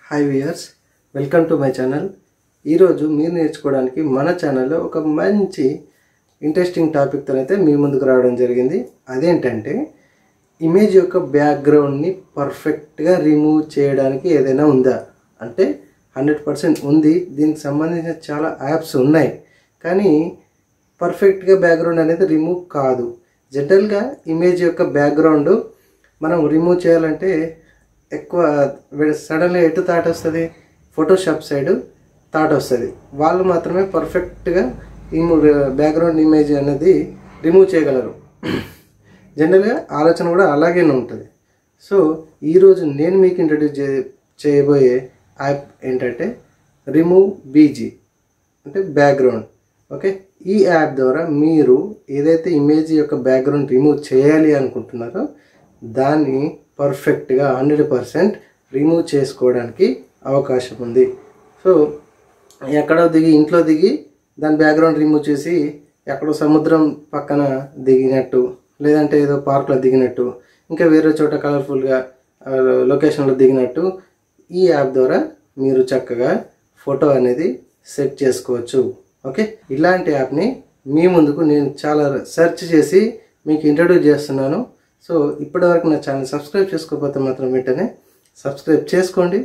hi viewers welcome to my channel ఈరోజు మీరు నేర్చుకోవడానికి మన ఛానల్లో ఒక మంచి ఇంట్రెస్టింగ్ టాపిక్తో అయితే మీ ముందుకు రావడం జరిగింది అదేంటంటే ఇమేజ్ యొక్క బ్యాక్గ్రౌండ్ని పర్ఫెక్ట్గా రిమూవ్ చేయడానికి ఏదైనా ఉందా అంటే హండ్రెడ్ పర్సెంట్ ఉంది దీనికి సంబంధించిన చాలా యాప్స్ ఉన్నాయి కానీ పర్ఫెక్ట్గా బ్యాక్గ్రౌండ్ అనేది రిమూవ్ కాదు జనరల్గా ఇమేజ్ యొక్క బ్యాక్గ్రౌండ్ మనం రిమూవ్ చేయాలంటే ఎక్కువ సడన్గా ఎటు థాట్ వస్తుంది ఫోటోషాప్ సైడ్ థాట్ వస్తుంది వాళ్ళు మాత్రమే పర్ఫెక్ట్గా ఈ బ్యాక్గ్రౌండ్ ఇమేజ్ అనేది రిమూవ్ చేయగలరు జనరల్గా ఆలోచన కూడా అలాగే ఉంటుంది సో ఈరోజు నేను మీకు ఇంట్రడ్యూస్ చే చేయబోయే యాప్ ఏంటంటే రిమూవ్ బీజీ అంటే బ్యాక్గ్రౌండ్ ఓకే ఈ యాప్ ద్వారా మీరు ఏదైతే ఇమేజ్ యొక్క బ్యాక్గ్రౌండ్ రిమూవ్ చేయాలి అనుకుంటున్నారో దాన్ని పర్ఫెక్ట్గా హండ్రెడ్ పర్సెంట్ రిమూవ్ చేసుకోవడానికి అవకాశం ఉంది సో ఎక్కడో దిగి ఇంట్లో దిగి దాని బ్యాక్గ్రౌండ్ రిమూవ్ చేసి ఎక్కడో సముద్రం పక్కన దిగినట్టు లేదంటే ఏదో పార్క్లో దిగినట్టు ఇంకా వేరే చోట కలర్ఫుల్గా లొకేషన్లో దిగినట్టు ఈ యాప్ ద్వారా మీరు చక్కగా ఫోటో అనేది సెట్ చేసుకోవచ్చు ఓకే ఇలాంటి యాప్ని మీ ముందుకు నేను చాలా సెర్చ్ చేసి మీకు ఇంట్రడ్యూస్ చేస్తున్నాను సో ఇప్పటివరకు నా ఛానల్ సబ్స్క్రైబ్ చేసుకోకపోతే మాత్రం వెంటనే సబ్స్క్రైబ్ చేసుకోండి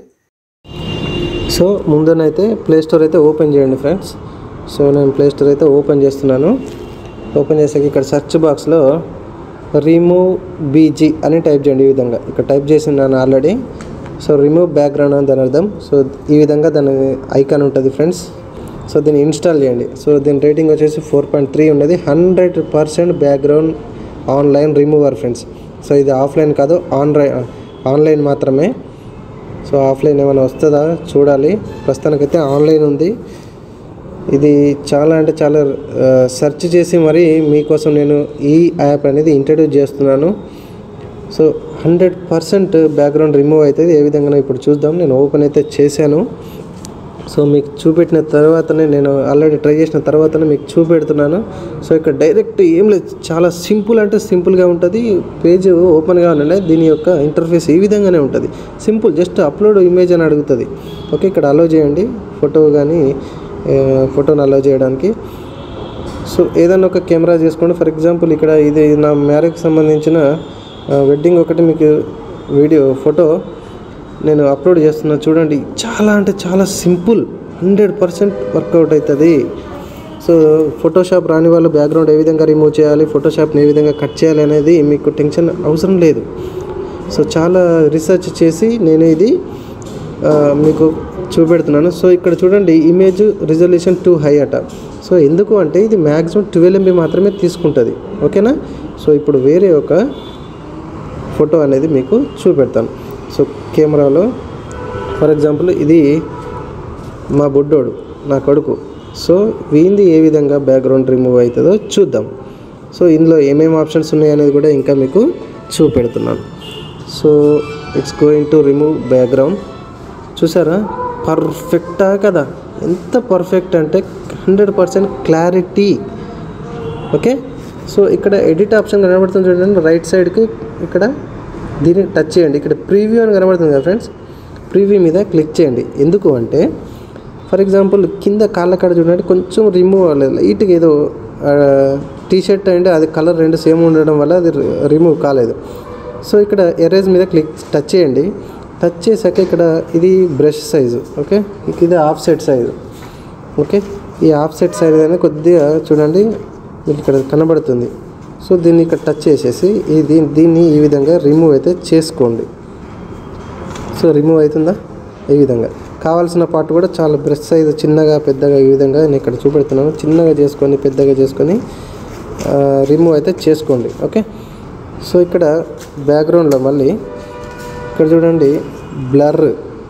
సో ముందునైతే ప్లే స్టోర్ అయితే ఓపెన్ చేయండి ఫ్రెండ్స్ సో నేను ప్లే స్టోర్ అయితే ఓపెన్ చేస్తున్నాను ఓపెన్ చేసాక ఇక్కడ సెర్చ్ బాక్స్లో రిమూవ్ బీజీ అని టైప్ చేయండి ఈ విధంగా ఇక్కడ టైప్ చేసినాను ఆల్రెడీ సో రిమూవ్ బ్యాక్గ్రౌండ్ అని దాని అర్థం సో ఈ విధంగా దాని ఐకాన్ ఉంటుంది ఫ్రెండ్స్ సో దీన్ని ఇన్స్టాల్ చేయండి సో దీని రేటింగ్ వచ్చేసి ఫోర్ పాయింట్ త్రీ ఉన్నది hundred percent background online remover friends so ఇది ఆఫ్లైన్ కాదు ఆన్లైన్ ఆన్లైన్ మాత్రమే సో ఆఫ్లైన్ ఏమైనా వస్తుందా చూడాలి ప్రస్తుతానికైతే ఆన్లైన్ ఉంది ఇది చాలా అంటే చాలా సెర్చ్ చేసి మరి మీకోసం నేను ఈ యాప్ అనేది ఇంట్రడ్యూస్ చేస్తున్నాను so hundred percent background remove అవుతుంది ఏ విధంగా ఇప్పుడు చూద్దాం నేను ఓపెన్ అయితే చేశాను సో మీకు చూపెట్టిన తర్వాతనే నేను ఆల్రెడీ ట్రై చేసిన తర్వాతనే మీకు చూపెడుతున్నాను సో ఇక్కడ డైరెక్ట్ ఏం లేదు చాలా సింపుల్ అంటే సింపుల్గా ఉంటుంది పేజ్ ఓపెన్గా ఉండే దీని యొక్క ఇంటర్ఫేస్ ఈ విధంగానే ఉంటుంది సింపుల్ జస్ట్ అప్లోడ్ ఇమేజ్ అని అడుగుతుంది ఓకే ఇక్కడ అలో చేయండి ఫోటో కానీ ఫోటోని అలో చేయడానికి సో ఏదైనా ఒక కెమెరా చేసుకోండి ఫర్ ఎగ్జాంపుల్ ఇక్కడ ఇది నా మ్యారేజ్కి సంబంధించిన వెడ్డింగ్ ఒకటి మీకు వీడియో ఫోటో నేను అప్లోడ్ చేస్తున్నాను చూడండి చాలా అంటే చాలా సింపుల్ హండ్రెడ్ పర్సెంట్ వర్కౌట్ అవుతుంది సో ఫోటోషాప్ రాని వాళ్ళు బ్యాక్గ్రౌండ్ ఏ విధంగా రిమూవ్ చేయాలి ఫోటోషాప్ని ఏ విధంగా కట్ చేయాలి అనేది మీకు టెన్షన్ అవసరం లేదు సో చాలా రీసెర్చ్ చేసి నేను ఇది మీకు చూపెడుతున్నాను సో ఇక్కడ చూడండి ఇమేజ్ రిజల్యూషన్ టూ హై అట సో ఎందుకు అంటే ఇది మ్యాక్సిమం ట్వెల్వ్ ఎంబీ మాత్రమే తీసుకుంటుంది ఓకేనా సో ఇప్పుడు వేరే ఒక ఫోటో అనేది మీకు చూపెడతాను సో కెమెరాలో ఫర్ ఎగ్జాంపుల్ ఇది మా బుడ్డోడు నా కొడుకు సో వీంది ఏ విధంగా బ్యాక్గ్రౌండ్ రిమూవ్ అవుతుందో చూద్దాం సో ఇందులో ఏమేమి ఆప్షన్స్ ఉన్నాయనేది కూడా ఇంకా మీకు చూపెడుతున్నాను so it's going to remove background చూసారా పర్ఫెక్టా కదా ఎంత పర్ఫెక్ట్ అంటే hundred percent clarity okay so ఇక్కడ ఎడిట్ ఆప్షన్ కనబడుతుంది చూడండి రైట్ సైడ్కి ఇక్కడ దీన్ని టచ్ చేయండి ఇక్కడ ప్రీవ్యూ అని కనబడుతుంది కదా ఫ్రెండ్స్ ప్రీవ్యూ మీద క్లిక్ చేయండి ఎందుకు అంటే ఫర్ ఎగ్జాంపుల్ కింద కాళ్ళ కాడ చూడండి కొంచెం రిమూవ్ అవ్వలేదు లైట్గా ఏదో టీ షర్ట్ అంటే అది కలర్ రెండు సేమ్ ఉండడం వల్ల అది రిమూవ్ కాలేదు సో ఇక్కడ ఎరేజ్ మీద క్లిక్ టచ్ చేయండి టచ్ చేశాక ఇక్కడ ఇది బ్రష్ సైజు ఓకే ఇది ఆఫ్ సెట్ సైజు ఓకే ఈ ఆఫ్ సెట్ సైజ్ అనేది కొద్దిగా చూడండి మీకు ఇక్కడ కనబడుతుంది సో దీన్ని ఇక్కడ టచ్ చేసేసి ఇది దీన్ని ఈ విధంగా రిమూవ్ అయితే చేసుకోండి సో రిమూవ్ అవుతుందా ఈ విధంగా కావాల్సిన పార్ట్ కూడా చాలా బ్రష్ సైజు చిన్నగా పెద్దగా ఈ విధంగా నేను ఇక్కడ చూపెడుతున్నాను చిన్నగా చేసుకొని పెద్దగా చేసుకొని రిమూవ్ అయితే చేసుకోండి ఓకే సో ఇక్కడ బ్యాక్గ్రౌండ్లో మళ్ళీ ఇక్కడ చూడండి బ్లర్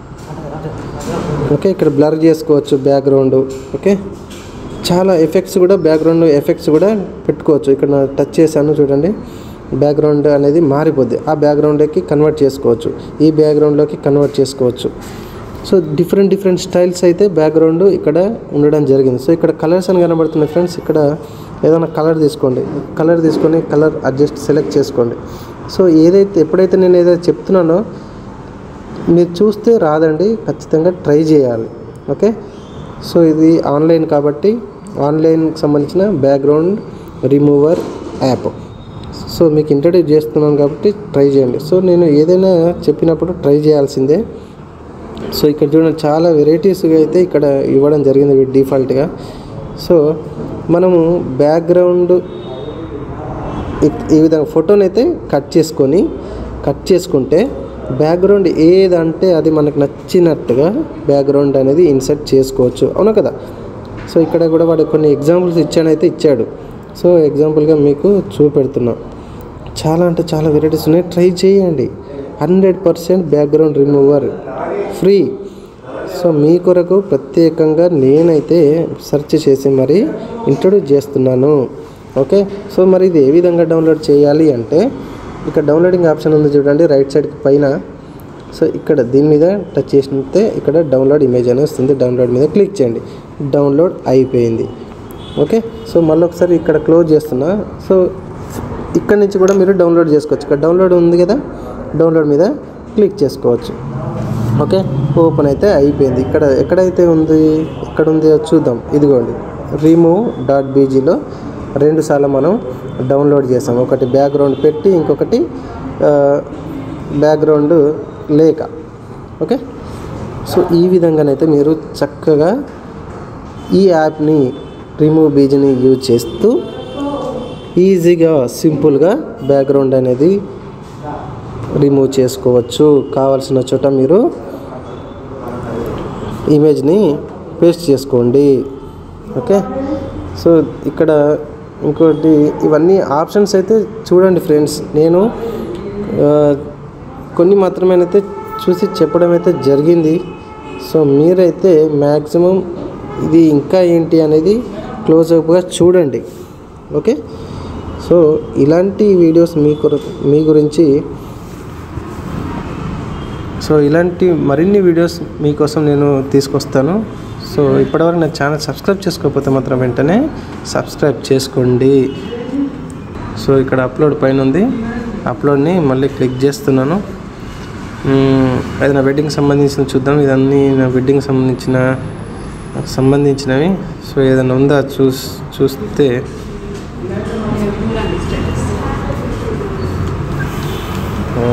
ఓకే ఇక్కడ బ్లర్ చేసుకోవచ్చు బ్యాక్గ్రౌండ్ ఓకే చాలా ఎఫెక్ట్స్ కూడా బ్యాక్గ్రౌండ్ ఎఫెక్ట్స్ కూడా పెట్టుకోవచ్చు ఇక్కడ టచ్ చేశాను చూడండి బ్యాక్గ్రౌండ్ అనేది మారిపోద్ది ఆ బ్యాక్గ్రౌండ్కి కన్వర్ట్ చేసుకోవచ్చు ఈ బ్యాక్గ్రౌండ్లోకి కన్వర్ట్ చేసుకోవచ్చు సో డిఫరెంట్ డిఫరెంట్ స్టైల్స్ అయితే బ్యాక్గ్రౌండ్ ఇక్కడ ఉండడం జరిగింది సో ఇక్కడ కలర్స్ అని కనబడుతున్నాయి ఫ్రెండ్స్ ఇక్కడ ఏదైనా కలర్ తీసుకోండి కలర్ తీసుకొని కలర్ అడ్జస్ట్ సెలెక్ట్ చేసుకోండి సో ఏదైతే ఎప్పుడైతే నేను ఏదైతే చెప్తున్నానో మీరు చూస్తే రాదండి ఖచ్చితంగా ట్రై చేయాలి ఓకే సో ఇది ఆన్లైన్ కాబట్టి ఆన్లైన్కి సంబంధించిన బ్యాక్గ్రౌండ్ రిమూవర్ యాప్ సో మీకు ఇంట్రడ్యూస్ చేస్తున్నాను కాబట్టి ట్రై చేయండి సో నేను ఏదైనా చెప్పినప్పుడు ట్రై చేయాల్సిందే సో ఇక్కడ చూడండి చాలా వెరైటీస్గా అయితే ఇక్కడ ఇవ్వడం జరిగింది డిఫాల్ట్గా సో మనము బ్యాక్గ్రౌండ్ ఇ- ఈ విధంగా ఫోటోని అయితే కట్ చేసుకొని కట్ చేసుకుంటే బ్యాక్గ్రౌండ్ ఏదంటే అది మనకు నచ్చినట్టుగా బ్యాక్గ్రౌండ్ అనేది ఇన్సర్ట్ చేసుకోవచ్చు అవునా కదా సో ఇక్కడ కూడా వాడు కొన్ని ఎగ్జాంపుల్స్ ఇచ్చానైతే ఇచ్చాడు సో ఎగ్జాంపుల్గా మీకు చూపెడుతున్నా చాలా అంటే చాలా వెరైటీస్ ఉన్నాయి ట్రై చేయండి hundred percent background remover free so మీ కొరకు ప్రత్యేకంగా నేనైతే సెర్చ్ చేసి మరి ఇంట్రొడ్యూస్ చేస్తున్నాను ఓకే సో మరి ఇది ఏ విధంగా డౌన్లోడ్ చేయాలి అంటే ఇక్కడ డౌన్లోడింగ్ ఆప్షన్ ఉంది చూడండి రైట్ సైడ్ పైన సో ఇక్కడ దీని మీద టచ్ చేసితే ఇక్కడ డౌన్లోడ్ ఇమేజ్ అని వస్తుంది డౌన్లోడ్ మీద క్లిక్ చేయండి డౌన్లోడ్ అయిపోయింది ఓకే సో మళ్ళీ ఒకసారి ఇక్కడ క్లోజ్ చేస్తున్నా సో ఇక్కడ నుంచి కూడా మీరు డౌన్లోడ్ చేసుకోవచ్చు ఇక్కడ డౌన్లోడ్ ఉంది కదా డౌన్లోడ్ మీద క్లిక్ చేసుకోవచ్చు ఓకే ఓపెన్ అయితే అయిపోయింది ఇక్కడ ఎక్కడైతే ఉంది ఎక్కడ ఉంది అది చూద్దాం ఇదిగోండి రిమూవ్ డాట్ బీజీలో రెండు సార్లు మనం డౌన్లోడ్ చేసాం ఒకటి బ్యాక్గ్రౌండ్ పెట్టి ఇంకొకటి బ్యాక్గ్రౌండ్ లేక ఓకే సో ఈ విధంగానైతే మీరు చక్కగా ఈ యాప్ని రిమూవ్ బీజీని యూజ్ చేస్తూ ఈజీగా సింపుల్గా బ్యాక్గ్రౌండ్ అనేది రిమూవ్ చేసుకోవచ్చు కావాల్సిన చోట మీరు ఇమేజ్ని పేస్ట్ చేసుకోండి ఓకే సో ఇక్కడ ఇంకోటి ఇవన్నీ ఆప్షన్స్ అయితే చూడండి ఫ్రెండ్స్ నేను ఆ, కొన్ని మాత్రమేనైతే చూసి చెప్పడం అయితే జరిగింది సో మీరైతే మ్యాక్సిమం ఇది ఇంకా ఏంటి అనేది క్లోజ్ అప్గా చూడండి ఓకే సో ఇలాంటి వీడియోస్ మీ కొరకు మీ గురించి సో ఇలాంటి మరిన్ని వీడియోస్ మీకోసం నేను తీసుకొస్తాను సో ఇప్పటివరకు నా ఛానల్ సబ్స్క్రైబ్ చేసుకోకపోతే మాత్రం వెంటనే సబ్స్క్రైబ్ చేసుకోండి సో ఇక్కడ అప్లోడ్ పైన ఉంది అప్లోడ్ని మళ్ళీ క్లిక్ చేస్తున్నాను మ్మ్, అది నా వెడ్డింగ్ సంబంధించిన చూద్దాం ఇదన్నీ నా వెడ్డింగ్ సంబంధించిన సంబంధించినవి సో ఏదైనా ఉందా చూస్ చూస్తే ఆ,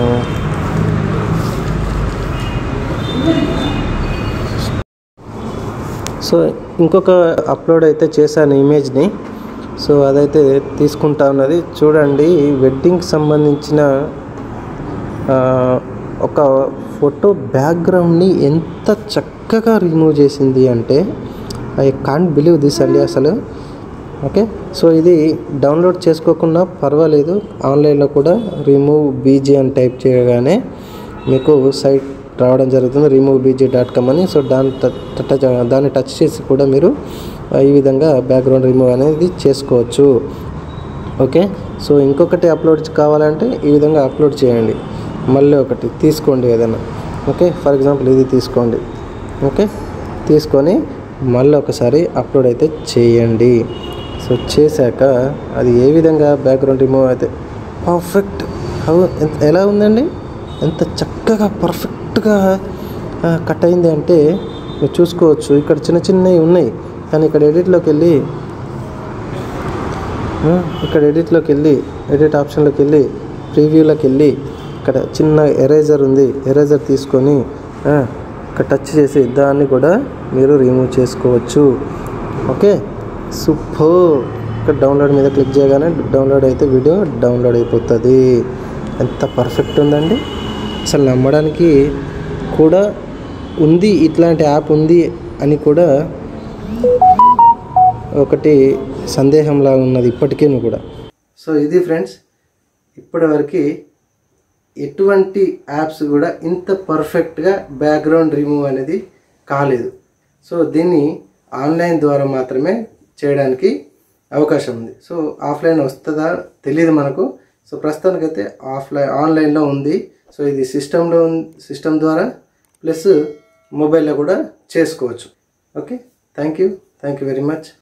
సో ఇంకొక అప్లోడ్ అయితే చేశాను ఇమేజ్ని సో అదైతే తీసుకుంటా ఉన్నది చూడండి వెడ్డింగ్కి సంబంధించిన ఆ, ఒక ఫోటో బ్యాక్గ్రౌండ్ని ఎంత చక్కగా రిమూవ్ చేసింది అంటే ఐ కాంట్ బిలీవ్ దిస్ అండి అసలు ఓకే సో ఇది డౌన్లోడ్ చేసుకోకుండా పర్వాలేదు ఆన్లైన్లో కూడా రిమూవ్ బీజీ అని టైప్ చేయగానే మీకు సైట్ రావడం జరుగుతుంది రిమూవ్ బీజీ డాట్ కామ్ అని సో దాని ట- టచ్ దాన్ని టచ్ చేసి కూడా మీరు ఆ, ఈ విధంగా బ్యాక్గ్రౌండ్ రిమూవ్ అనేది చేసుకోవచ్చు ఓకే సో ఇంకొకటి అప్లోడ్ కావాలంటే ఈ విధంగా అప్లోడ్ చేయండి మళ్ళీ ఒకటి తీసుకోండి ఏదైనా ఓకే ఫర్ ఎగ్జాంపుల్ ఇది తీసుకోండి ఓకే తీసుకొని మళ్ళీ ఒకసారి అప్లోడ్ అయితే చేయండి సో చేశాక అది ఏ విధంగా బ్యాక్గ్రౌండ్ రిమూవ్ అయితే పర్ఫెక్ట్ హౌ ఎంత- ఎలా ఉందండి ఎంత చక్కగా పర్ఫెక్ట్గా కట్ అయింది అంటే మీరు చూసుకోవచ్చు ఇక్కడ చిన్న చిన్నవి ఉన్నాయి కానీ ఇక్కడ ఎడిట్లోకి వెళ్ళి ఆ, ఇక్కడ ఎడిట్లోకి వెళ్ళి ఎడిట్ ఆప్షన్లోకి వెళ్ళి ప్రీవ్యూలోకి వెళ్ళి ఇక్కడ చిన్న ఎరేజర్ ఉంది ఎరేజర్ తీసుకొని ఆ, ఇక్కడ టచ్ చేసి దాన్ని కూడా మీరు రిమూవ్ చేసుకోవచ్చు ఓకే సూపర్ ఇక్కడ డౌన్లోడ్ మీద క్లిక్ చేయగానే డౌన్లోడ్ అయితే వీడియో డౌన్లోడ్ అయిపోతుంది ఎంత పర్ఫెక్ట్ ఉందండి అసలు నమ్మడానికి కూడా ఉంది ఇట్లాంటి యాప్ ఉంది అని కూడా ఒకటి సందేహంలా ఉన్నది ఇప్పటికీ కూడా సో ఇది ఫ్రెండ్స్ ఇప్పటివరకు ఎటువంటి యాప్స్ కూడా ఇంత పర్ఫెక్ట్గా బ్యాక్గ్రౌండ్ రిమూవ్ అనేది కాలేదు సో దీన్ని ఆన్లైన్ ద్వారా మాత్రమే చేయడానికి అవకాశం ఉంది సో ఆఫ్లైన్ వస్తుందా తెలియదు మనకు సో ప్రస్తుతానికైతే ఆఫ్లైన్ ఆన్లైన్లో ఉంది సో ఇది సిస్టంలో సిస్టమ్ ద్వారా ప్లస్ మొబైల్లో కూడా చేసుకోవచ్చు okay thank you thank you very much